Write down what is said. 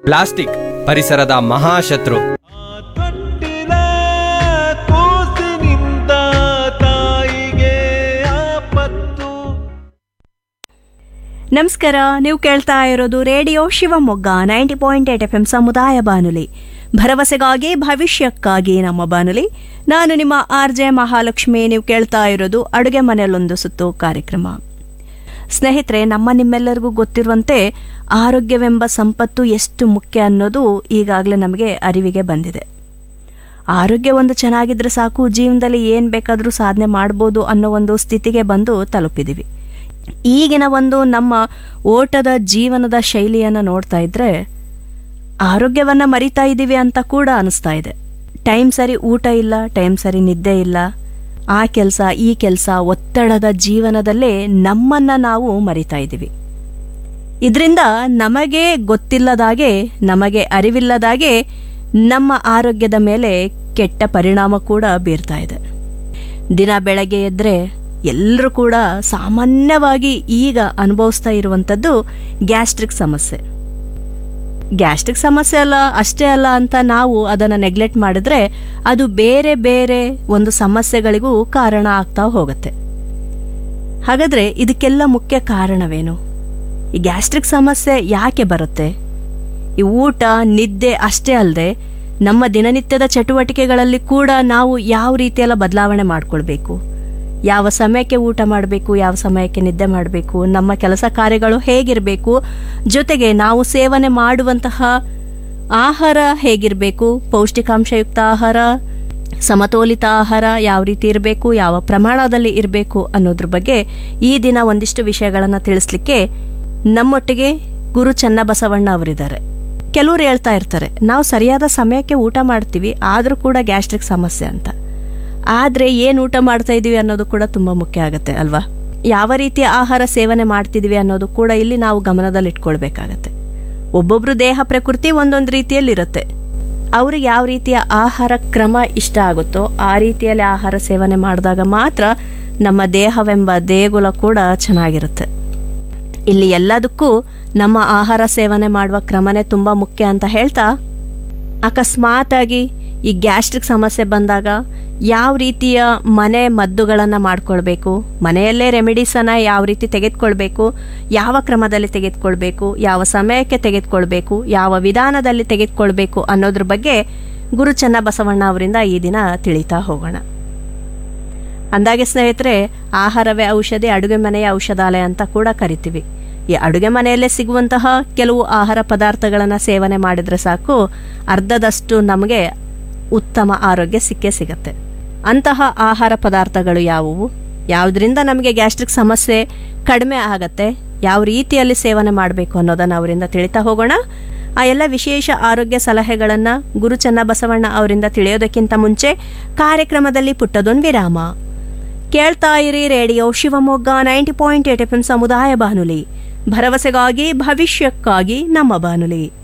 plastic ಪರಿಸರದ ಮಹಾಶತ್ರು ತೊಟ್ಟಿಲ ಕೂಸಿನಿಂದ ತಾಯಿಗೆ ಆಪತ್ತು ನಮಸ್ಕಾರ ನೀವು ಕೇಳ್ತಾ ಇರೋದು radio Shivamogga ninety point eight F M ಸಮುದಾಯ ಬಾನುಲಿ ಭರವಸೆಗಾಗಿ ಭವಿಷ್ಯಕ್ಕಾಗಿ ನಮ್ಮ ಬಾನುಲಿ ನಾನು ನಿಮ್ಮ ಆರ್ ಜೆ ಮಹಾಲಕ್ಷ್ಮಿ ನೀವು ಕೇಳ್ತಾ ಇರೋದು ಅಡುಗೆ ಮನೆಯಲ್ಲೊಂದು ಸುತ್ತು ಕಾರ್ಯಕ್ರಮ ಸ್ನೇಹಿತರೆ ನಮ್ಮ ನಿಮ್ಮೆಲ್ಲರಿಗೂ ಗೊತ್ತಿರುವಂತೆ ಆರೋಗ್ಯವೆಂಬ ಸಂಪತ್ತು ಎಷ್ಟು ಮುಖ್ಯ ಅನ್ನೋದು ಈಗಾಗಲೇ ನಮಗೆ ಅರಿವಿಗೆ ಬಂದಿದೆ ಆರೋಗ್ಯ ಒಂದು ಚೆನ್ನಾಗಿದ್ರೆ ಸಾಕು ಜೀವನದಲ್ಲಿ ಏನು ಬೇಕಾದರೂ ಸಾಧನೆ ಮಾಡ್ಬೋದು ಅನ್ನೋ ಒಂದು ಸ್ಥಿತಿಗೆ ಬಂದು ತಲುಪಿದ್ದೀವಿ ಈಗಿನ ಒಂದು ನಮ್ಮ ಓಟದ ಜೀವನದ ಶೈಲಿಯನ್ನು ನೋಡ್ತಾ ಇದ್ರೆ ಆರೋಗ್ಯವನ್ನು ಮರಿತಾ ಇದ್ದೀವಿ ಅಂತ ಕೂಡ ಅನಿಸ್ತಾ ಇದೆ ಟೈಮ್ ಸರಿ ಊಟ ಇಲ್ಲ ಟೈಮ್ ಸರಿ ನಿದ್ದೆ ಇಲ್ಲ ಆ ಕೆಲಸ ಈ ಕೆಲಸ ಒತ್ತಡದ ಜೀವನದಲ್ಲೇ ನಮ್ಮನ್ನ ನಾವು ಮರಿತಾ ಇದ್ದೀವಿ ಇದರಿಂದ ನಮಗೆ ಗೊತ್ತಿಲ್ಲದಾಗೆ ನಮಗೆ ಅರಿವಿಲ್ಲದಾಗೆ ನಮ್ಮ ಆರೋಗ್ಯದ ಮೇಲೆ ಕೆಟ್ಟ ಪರಿಣಾಮ ಕೂಡ ಬೀರ್ತಾ ಇದೆ ದಿನ ಬೆಳಗ್ಗೆ ಎದ್ದರೆ ಎಲ್ಲರೂ ಕೂಡ ಸಾಮಾನ್ಯವಾಗಿ ಈಗ ಅನುಭವಿಸ್ತಾ ಇರುವಂಥದ್ದು ಗ್ಯಾಸ್ಟ್ರಿಕ್ ಸಮಸ್ಯೆ ಗ್ಯಾಸ್ಟ್ರಿಕ್ ಸಮಸ್ಯೆ ಅಲ್ಲ ಅಷ್ಟೇ ಅಲ್ಲ ಅಂತ ನಾವು ಅದನ್ನು ನೆಗ್ಲೆಕ್ಟ್ ಮಾಡಿದ್ರೆ ಅದು ಬೇರೆ ಬೇರೆ ಒಂದು ಸಮಸ್ಯೆಗಳಿಗೂ ಕಾರಣ ಆಗ್ತಾ ಹೋಗುತ್ತೆ ಹಾಗಾದ್ರೆ ಇದಕ್ಕೆಲ್ಲ ಮುಖ್ಯ ಕಾರಣವೇನು ಈ ಗ್ಯಾಸ್ಟ್ರಿಕ್ ಸಮಸ್ಯೆ ಯಾಕೆ ಬರುತ್ತೆ ಈ ಊಟ ನಿದ್ದೆ ಅಷ್ಟೇ ಅಲ್ಲದೆ ನಮ್ಮ ದಿನನಿತ್ಯದ ಚಟುವಟಿಕೆಗಳಲ್ಲಿ ಕೂಡ ನಾವು ಯಾವ ರೀತಿಯೆಲ್ಲ ಬದಲಾವಣೆ ಮಾಡ್ಕೊಳ್ಬೇಕು ಯಾವ ಸಮಯಕ್ಕೆ ಊಟ ಮಾಡಬೇಕು ಯಾವ ಸಮಯಕ್ಕೆ ನಿದ್ದೆ ಮಾಡಬೇಕು ನಮ್ಮ ಕೆಲಸ ಕಾರ್ಯಗಳು ಹೇಗಿರಬೇಕು ಜೊತೆಗೆ ನಾವು ಸೇವನೆ ಮಾಡುವಂತಹ ಆಹಾರ ಹೇಗಿರಬೇಕು ಪೌಷ್ಟಿಕಾಂಶಯುಕ್ತ ಆಹಾರ ಸಮತೋಲಿತ ಆಹಾರ ಯಾವ ರೀತಿ ಇರಬೇಕು ಯಾವ ಪ್ರಮಾಣದಲ್ಲಿ ಇರಬೇಕು ಅನ್ನೋದ್ರ ಬಗ್ಗೆ ಈ ದಿನ ಒಂದಿಷ್ಟು ವಿಷಯಗಳನ್ನು ತಿಳಿಸ್ಲಿಕ್ಕೆ ನಮ್ಮೊಟ್ಟಿಗೆ ಗುರು ಚನ್ನಬಸವಣ್ಣ ಅವರಿದ್ದಾರೆ ಕೆಲವರು ಹೇಳ್ತಾ ಇರ್ತಾರೆ ನಾವು ಸರಿಯಾದ ಸಮಯಕ್ಕೆ ಊಟ ಮಾಡ್ತೀವಿ ಆದರೂ ಕೂಡ ಗ್ಯಾಸ್ಟ್ರಿಕ್ ಸಮಸ್ಯೆ ಅಂತ ಆದರೆ ಏನು ಊಟ ಮಾಡ್ತಾ ಇದೀವಿ ಅನ್ನೋದು ಕೂಡ ತುಂಬ ಮುಖ್ಯ ಆಗುತ್ತೆ ಅಲ್ವಾ ಯಾವ ರೀತಿಯ ಆಹಾರ ಸೇವನೆ ಮಾಡ್ತಿದೀವಿ ಅನ್ನೋದು ಕೂಡ ಇಲ್ಲಿ ನಾವು ಗಮನದಲ್ಲಿ ಇಟ್ಕೊಳ್ಬೇಕಾಗತ್ತೆ ಒಬ್ಬೊಬ್ರು ದೇಹ ಪ್ರಕೃತಿ ಒಂದೊಂದು ರೀತಿಯಲ್ಲಿರುತ್ತೆ ಅವ್ರಿಗೆ ಯಾವ ರೀತಿಯ ಆಹಾರ ಕ್ರಮ ಇಷ್ಟ ಆಗುತ್ತೋ ಆ ರೀತಿಯಲ್ಲಿ ಆಹಾರ ಸೇವನೆ ಮಾಡಿದಾಗ ಮಾತ್ರ ನಮ್ಮ ದೇಹವೆಂಬ ದೇಗುಲ ಕೂಡ ಚೆನ್ನಾಗಿರುತ್ತೆ ಇಲ್ಲಿ ಎಲ್ಲದಕ್ಕೂ ನಮ್ಮ ಆಹಾರ ಸೇವನೆ ಮಾಡುವ ಕ್ರಮನೇ ತುಂಬ ಮುಖ್ಯ ಅಂತ ಹೇಳ್ತಾ ಅಕಸ್ಮಾತಾಗಿ ಈ ಗ್ಯಾಸ್ಟ್ರಿಕ್ ಸಮಸ್ಯೆ ಬಂದಾಗ ಯಾವ ರೀತಿಯ ಮನೆ ಮದ್ದುಗಳನ್ನು ಮಾಡ್ಕೊಳ್ಬೇಕು ಮನೆಯಲ್ಲೇ ರೆಮಿಡೀಸನ್ನು ಯಾವ ರೀತಿ ತೆಗೆದುಕೊಳ್ಬೇಕು ಯಾವ ಕ್ರಮದಲ್ಲಿ ತೆಗೆದುಕೊಳ್ಬೇಕು ಯಾವ ಸಮಯಕ್ಕೆ ತೆಗೆದುಕೊಳ್ಬೇಕು ಯಾವ ವಿಧಾನದಲ್ಲಿ ತೆಗೆದುಕೊಳ್ಬೇಕು ಅನ್ನೋದ್ರ ಬಗ್ಗೆ ಗುರು ಚನ್ನಬಸವಣ್ಣ ಅವರಿಂದ ಈ ದಿನ ತಿಳಿತಾ ಹೋಗೋಣ ಅಂದಾಗೆ ಸ್ನೇಹಿತರೆ ಆಹಾರವೇ ಔಷಧಿ ಅಡುಗೆ ಮನೆಯ ಔಷಧಾಲಯ ಅಂತ ಕೂಡ ಕರಿತೀವಿ ಈ ಅಡುಗೆ ಮನೆಯಲ್ಲೇ ಸಿಗುವಂತಹ ಕೆಲವು ಆಹಾರ ಪದಾರ್ಥಗಳನ್ನು ಸೇವನೆ ಮಾಡಿದ್ರೆ ಸಾಕು ಅರ್ಧದಷ್ಟು ನಮಗೆ ಉತ್ತಮ ಆರೋಗ್ಯ ಸಿಕ್ಕೇ ಸಿಗತ್ತೆ ಅಂತಹ ಆಹಾರ ಪದಾರ್ಥಗಳು ಯಾವುವು ಯಾವುದರಿಂದ ನಮಗೆ ಗ್ಯಾಸ್ಟ್ರಿಕ್ ಸಮಸ್ಯೆ ಕಡಿಮೆ ಆಗತ್ತೆ ಯಾವ ರೀತಿಯಲ್ಲಿ ಸೇವನೆ ಮಾಡಬೇಕು ಅನ್ನೋದನ್ನು ಅವರಿಂದ ತಿಳಿತಾ ಹೋಗೋಣ ಆ ಎಲ್ಲ ವಿಶೇಷ ಆರೋಗ್ಯ ಸಲಹೆಗಳನ್ನು ಗುರು ಚನ್ನಬಸವಣ್ಣ ಅವರಿಂದ ತಿಳಿಯೋದಕ್ಕಿಂತ ಮುಂಚೆ ಕಾರ್ಯಕ್ರಮದಲ್ಲಿ ಪುಟ್ಟದೊಂದು ವಿರಾಮ ಕೇಳ್ತಾ ಇರಿ radio Shivamogga ninety point eight F M ಸಮುದಾಯ ಬಾನುಲಿ ಭರವಸೆಗಾಗಿ ಭವಿಷ್ಯಕ್ಕಾಗಿ ನಮ್ಮ ಬಾನುಲಿ